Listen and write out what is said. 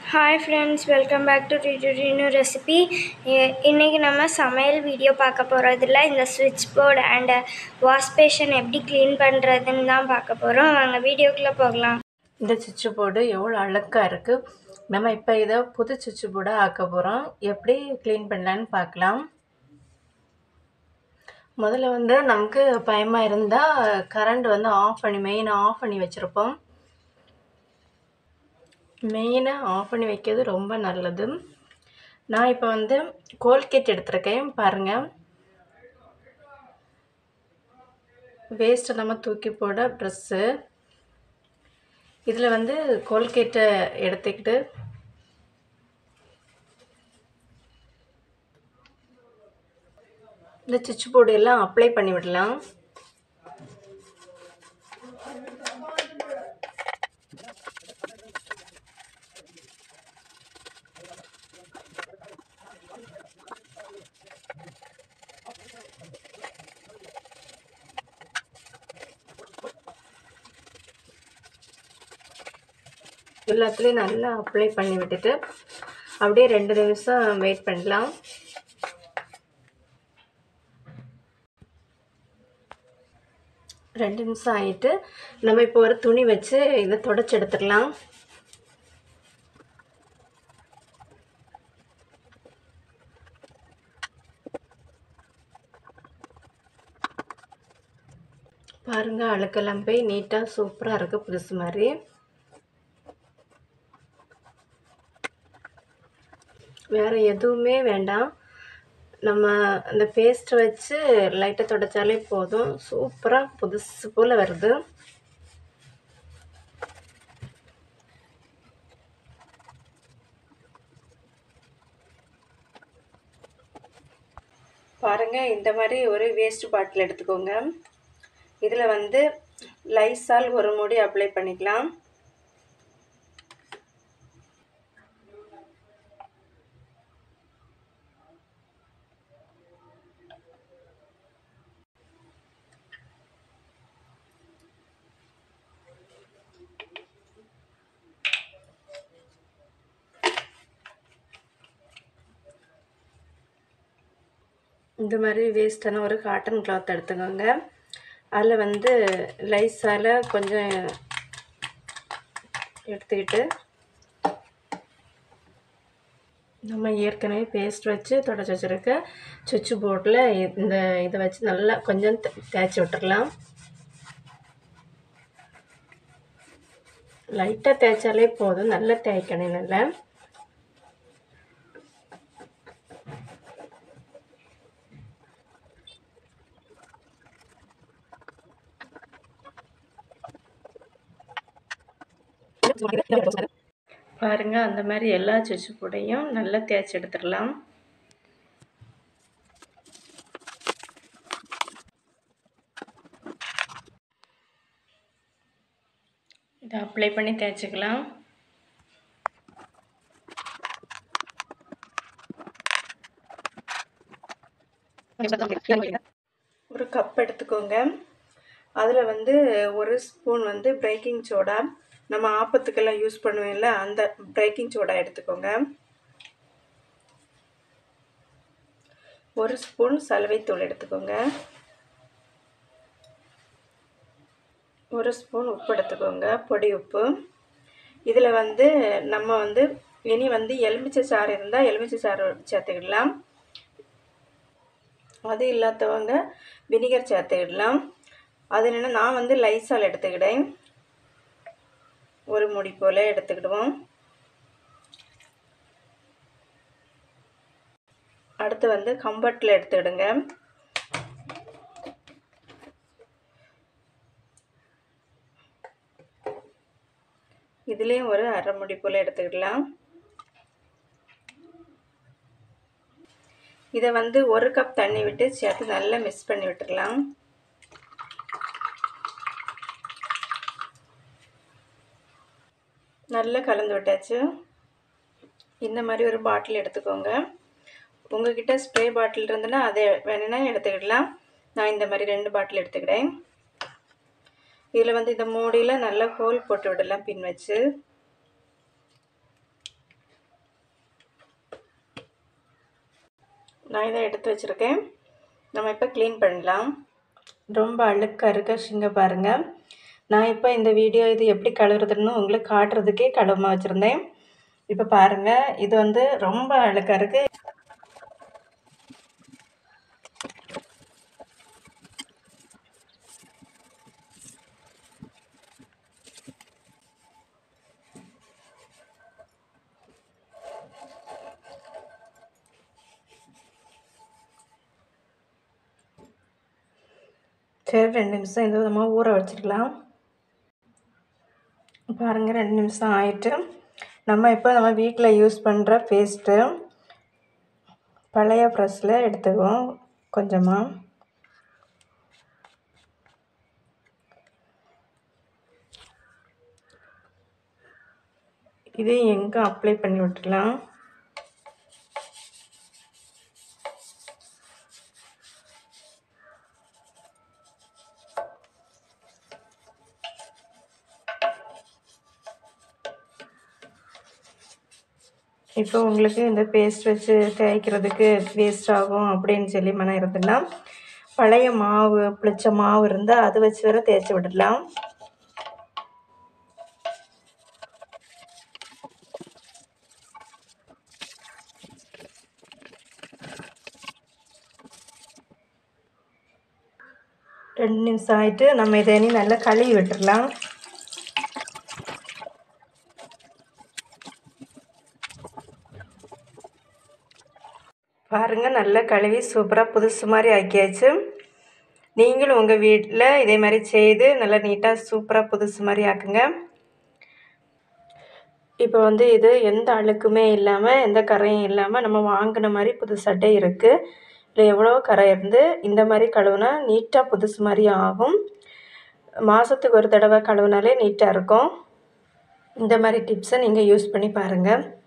hi friends welcome back to டியூட்டினு recipe இன்றைக்கி நம்ம சமையல் வீடியோ பார்க்க போகிறதில்ல இந்த சுவிட்ச் போர்டு அண்ட் வாஷ் பேஷன் எப்படி க்ளீன் பண்ணுறதுன்னு தான் பார்க்க போகிறோம் வாங்க வீடியோக்குள்ளே போகலாம் இந்த சுவிட்சு போர்டு எவ்வளோ அழுக்காக இருக்குது நம்ம இப்போ இதை புது சுவிட்சு போர்டாக ஆக்க போகிறோம் எப்படி க்ளீன் பண்ணலான்னு பார்க்கலாம் முதல்ல வந்து நமக்கு பயமாக இருந்தால் கரண்ட் வந்து ஆஃப் பண்ணி மெயினை ஆஃப் பண்ணி வச்சுருப்போம் மெயினை ஆஃப் பண்ணி வைக்கிறது ரொம்ப நல்லது நான் இப்போ வந்து கோல்கேட் எடுத்திருக்கேன் பாருங்கள் வேஸ்ட்டை நம்ம தூக்கி போட ப்ரெஸ்ஸு இதில் வந்து கோல்கேட்டை எடுத்துக்கிட்டு இந்த சுவிட்ச் போர்டு எல்லாம் அப்ளை பண்ணி விடலாம் எல்லாத்துலேயும் நல்லா அப்ளை பண்ணி விட்டுட்டு அப்படியே ரெண்டு நிமிஷம் வெயிட் பண்ணலாம் ரெண்டு நிமிஷம் ஆகிட்டு நம்ம இப்போ ஒரு துணி வச்சு இதை தொடச்சி எடுத்துடலாம் பாருங்கள் அழுக்கெல்லாம் போய் நீட்டாக சூப்பராக இருக்குது புதுசு மாதிரி வேறு எதுவுமே வேண்டாம் நம்ம அந்த பேஸ்ட்டை வச்சு லைட்டாக தொடச்சாலே போதும் சூப்பராக புதுசு போல் வருது பாருங்கள் இந்த மாதிரி ஒரு வேஸ்ட் பாட்டில் எடுத்துக்கோங்க இதில் வந்து லைசால் ஒரு மூடி அப்ளை பண்ணிக்கலாம் இந்த மாதிரி வேஸ்ட்டான ஒரு காட்டன் கிளாத் எடுத்துக்கோங்க அதில் வந்து லைஸால் கொஞ்சம் எடுத்துக்கிட்டு நம்ம ஏற்கனவே பேஸ்ட் வச்சு தொடச்சி வச்சுருக்க சுவிட்ச் போர்டில் இந்த இதை வச்சு நல்லா கொஞ்சம் தேய்ச்சி விட்டுறலாம் லைட்டாக தேய்ச்சாலே போதும் நல்லா தேய்க்கணும் நல்லா பாருங்க அந்த மாதிரி எல்லா சுவிட்ச் போர்டையும் நல்லா தேய்ச்சி எடுத்துடலாம் இதை அப்ளை பண்ணி தேய்ச்சிக்கலாம் ஒரு கப் எடுத்துக்கோங்க அதில் வந்து ஒரு ஸ்பூன் வந்து பேக்கிங் சோடா நம்ம ஆப்பத்துக்கெல்லாம் யூஸ் பண்ணுவோம்ல அந்த பேக்கிங் சோடா எடுத்துக்கோங்க ஒரு ஸ்பூன் சலவைத்தூள் எடுத்துக்கோங்க ஒரு ஸ்பூன் உப்பு எடுத்துக்கோங்க பொடி உப்பு இதில் வந்து நம்ம வந்து இனி வந்து எலுமிச்சை சாறு இருந்தால் எலுமிச்சை சாறு சேர்த்துக்கிடலாம் அது இல்லாதவங்க வினிகர் சேர்த்துக்கிடலாம் அது என்னென்னா நான் வந்து லைசால் எடுத்துக்கிட்டேன் ஒரு முடி போல் எடுத்துக்கிடுவோம் அடுத்து வந்து கம்பட்டில் எடுத்துக்கிடுங்க இதுலேயும் ஒரு அரை முடி போல் எடுத்துக்கிடலாம் இதை வந்து ஒரு கப் தண்ணி விட்டு சேர்த்து நல்லா மிக்ஸ் பண்ணி விட்டுடலாம் நல்லா கலந்து விட்டாச்சு இந்த மாதிரி ஒரு பாட்டில் எடுத்துக்கோங்க உங்ககிட்ட ஸ்ப்ரே பாட்டில் இருந்ததுன்னா அதை வேணுன்னா எடுத்துக்கிடலாம் நான் இந்த மாதிரி ரெண்டு பாட்டில் எடுத்துக்கிட்டேன் இதில் வந்து இந்த மூடியில் நல்லா ஹோல் போட்டு விடலாம் பின் வச்சு நான் இதை எடுத்து வச்சுருக்கேன் நம்ம இப்போ க்ளீன் பண்ணலாம் ரொம்ப அழுக்காக இருக்க ஷிங்க பாருங்கள் நான் இப்போ இந்த வீடியோ இது எப்படி கழுவுறதுன்னு உங்களுக்கு காட்டுறதுக்கே கழுவமாக வச்சுருந்தேன் இப்போ பாருங்கள் இது வந்து ரொம்ப அழுக்காக இருக்குது சரி ரெண்டு நிமிஷம் இந்த விதமாக ஊற வச்சிடலாம் பாருங்கள் ரெண்டு நிமிஷம் ஆயிட்டு நம்ம இப்போ நம்ம வீட்டில் யூஸ் பண்ணுற பேஸ்ட்டு பழைய ப்ரெஷ்ஷில் எடுத்துக்குவோம் கொஞ்சமாக இது எங்கே அப்ளை பண்ணி விட்டுடலாம் இப்போ உங்களுக்கு இந்த பேஸ்ட் வச்சு தேய்க்கிறதுக்கு வேஸ்ட் ஆகும் அப்படின்னு சொல்லி மனம் இருந்துன்னா பழைய மாவு புளிச்ச மாவு இருந்தால் அது வச்சு வேற தேய்ச்சி விடலாம் ரெண்டு நிமிஷம் ஆயிட்டு நம்ம இதை இனி நல்லா கழுவி விட்டுடலாம் பாருங்கள் நல்லா கழுவி சூப்பராக புதுசு மாதிரி ஆக்கியாச்சு நீங்களும் உங்கள் வீட்டில் இதே மாதிரி செய்து நல்லா நீட்டாக சூப்பராக புதுசு மாதிரி ஆக்குங்க இப்போ வந்து இது எந்த அழுக்குமே இல்லாமல் எந்த கரையும் இல்லாமல் நம்ம வாங்கின மாதிரி புது சட்டை இருக்குது இல்லை எவ்வளோ கரை இருந்து இந்த மாதிரி கழுவுனா நீட்டாக புதுசு மாதிரி ஆகும் மாதத்துக்கு ஒரு தடவை கழுவுனாலே நீட்டாக இருக்கும் இந்த மாதிரி டிப்ஸை நீங்கள் யூஸ் பண்ணி பாருங்கள்